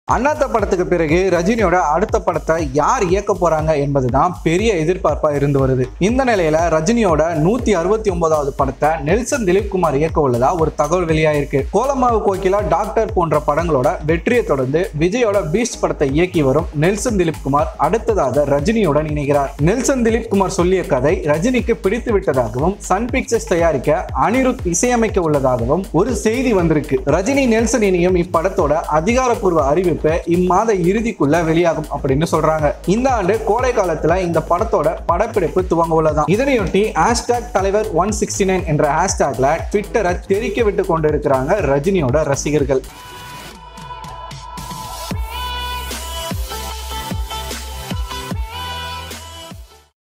அண்ணாத்த படத்துக்கு பிறகு ரஜினியோட அடுத்த படத்தை யார் இயக்க போறாங்க என்பதுதான் பெரிய எதிர்பார்ப்பா இருந்து வருது இந்த நிலையில ரஜினியோட நூத்தி அறுபத்தி ஒன்பதாவது படத்தை நெல்சன் திலீப் குமார் இயக்க உள்ளதா ஒரு தகவல் வெளியாயிருக்கு கோலமாவு கோகிலா டாக்டர் போன்ற படங்களோட வெற்றியை தொடர்ந்து விஜயோட பீஸ்ட் படத்தை இயக்கி வரும் நெல்சன் திலீப் குமார் அடுத்ததாக ரஜினியுடன் இணைகிறார் நெல்சன் திலீப் குமார் சொல்லிய கதை ரஜினிக்கு பிடித்து விட்டதாகவும் சன் பிக்சர்ஸ் தயாரிக்க அனிருத் இசையமைக்க உள்ளதாகவும் ஒரு செய்தி வந்திருக்கு ரஜினி நெல்சன் இணையும் இப்படத்தோட அதிகாரப்பூர்வ அறிவிப்பு இம்மாத இறுதிக்குள்ள வெளியாகும் அப்படின்னு சொல்றாங்க இந்த ஆண்டு கோடை காலத்துல இந்த படத்தோட படப்பிடிப்பு துவங்க உள்ளதாம் இதனையொட்டி ஹேஷ்டாக் தலைவர் ஒன் சிக்ஸ்டி நைன் என்ற ஹேஷ்டாக்ல ட்விட்டரை தெரிக்க விட்டு கொண்டிருக்கிறாங்க ரஜினியோட ரசிகர்கள்